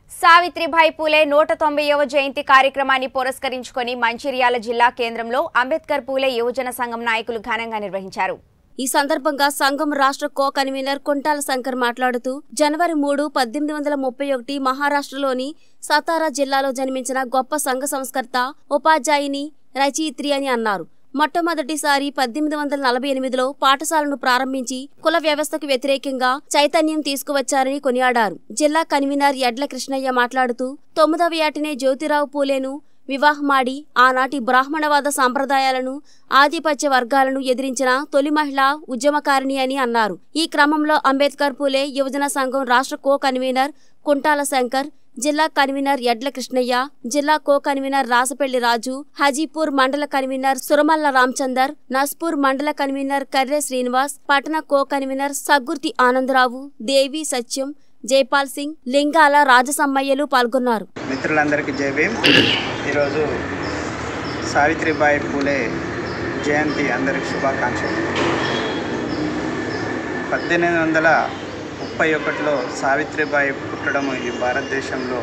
సావిత్రిబాయి పూలే నూట తొంభైవ జయంతి కార్యక్రమాన్ని పురస్కరించుకొని మంచిర్యాల జిల్లా కేంద్రంలో అంబేద్కర్ పూలే యువజన సంఘం నాయకులు ఘనంగా నిర్వహించారు ఈ సందర్భంగా సంఘం రాష్ట్ర కో కన్వీనర్ కుంటాల శంకర్ మాట్లాడుతూ జనవరి మూడు పద్దెనిమిది వందల ముప్పై ఒకటి మహారాష్ట్రలోని సతారా జిల్లాలో జన్మించిన గొప్ప సంఘ సంస్కర్త ఉపాధ్యాయుని రచయిత్రి అని అన్నారు మొట్టమొదటిసారి పద్దెనిమిది వందల నలభై ఎనిమిదిలో పాఠశాలను ప్రారంభించి కుల వ్యవస్థకు వ్యతిరేకంగా చైతన్యం తీసుకువచ్చారని కొనియాడారు జిల్లా కన్వీనర్ ఎడ్ల కృష్ణయ్య మాట్లాడుతూ తొమ్మిదవ ఏటనే జ్యోతిరావు పూలేను వివాహమాడి ఆనాటి బ్రాహ్మణవాద సాంప్రదాయాలను ఆధిపత్య వర్గాలను ఎదిరించిన తొలి మహిళ ఉద్యమకారిణి అని అన్నారు ఈ క్రమంలో అంబేద్కర్ పూలే యువజన సంఘం రాష్ట్ర కో కన్వీనర్ కుంటాల శంకర్ జిల్లా కన్వీనర్ ఎడ్ల కృష్ణయ్య జిల్లా కో కన్వీనర్ రాసపల్లి రాజు హజీపూర్ మండల కన్వీనర్ సురమల్ల రామచందర్ నస్పూర్ మండల కన్వీనర్ కర్రె శ్రీనివాస్ పట్టణ కో కన్వీనర్ సగ్గుర్తి ఆనందరావు దేవి సత్యం జైపాల్ సింగ్ లింగాల రాజసమ్మయ్యలు పాల్గొన్నారు మిత్రులందరికీ జై భీమ్ ఈరోజు సావిత్రిబాయి పూలే జయంతి అందరికి శుభాకాంక్షలు పద్దెనిమిది వందల ముప్పై ఒకటిలో సావిత్రిబాయి పుట్టడం ఈ భారతదేశంలో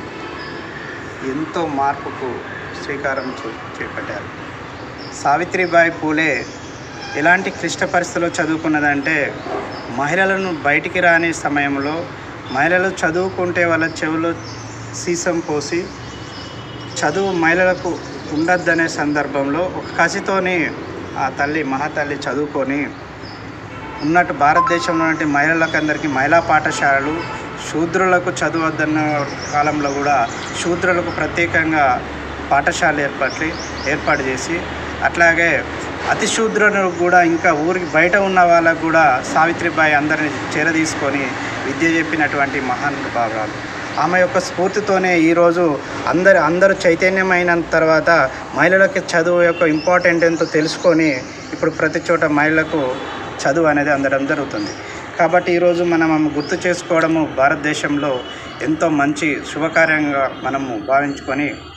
ఎంతో మార్పుకు శ్రీకారం చూ- చేపట్టారు సావిత్రిబాయి పూలే ఎలాంటి క్లిష్ట పరిస్థితుల్లో చదువుకున్నదంటే మహిళలను బయటికి రాని సమయంలో మహిళలు చదువుకుంటే వాళ్ళ చెవిలో సీసం పోసి చదువు మహిళలకు ఉండద్దనే సందర్భంలో ఒక కసితోని ఆ తల్లి మహాతల్లి చదువుకొని ఉన్నట్టు భారతదేశంలో ఉన్నటువంటి మహిళలకు అందరికీ మహిళా పాఠశాలలు శూద్రులకు చదవద్దన్న కాలంలో కూడా శూద్రులకు ప్రత్యేకంగా పాఠశాల ఏర్పాటు ఏర్పాటు చేసి అట్లాగే అతి శూద్రులకు కూడా ఇంకా ఊరికి బయట ఉన్న వాళ్ళకు కూడా సావిత్రిబాయి అందరిని చేరదీసుకొని విద్య చెప్పినటువంటి మహానుభావురాలు ఆమె యొక్క స్ఫూర్తితోనే ఈరోజు అందరు అందరూ చైతన్యమైన తర్వాత మహిళలకి చదువు యొక్క ఇంపార్టెంట్ ఎంతో తెలుసుకొని ఇప్పుడు ప్రతి చోట మహిళలకు చదువు అనేది అందడం జరుగుతుంది కాబట్టి ఈరోజు మనం ఆమె గుర్తు చేసుకోవడము భారతదేశంలో ఎంతో మంచి శుభకార్యంగా మనము భావించుకొని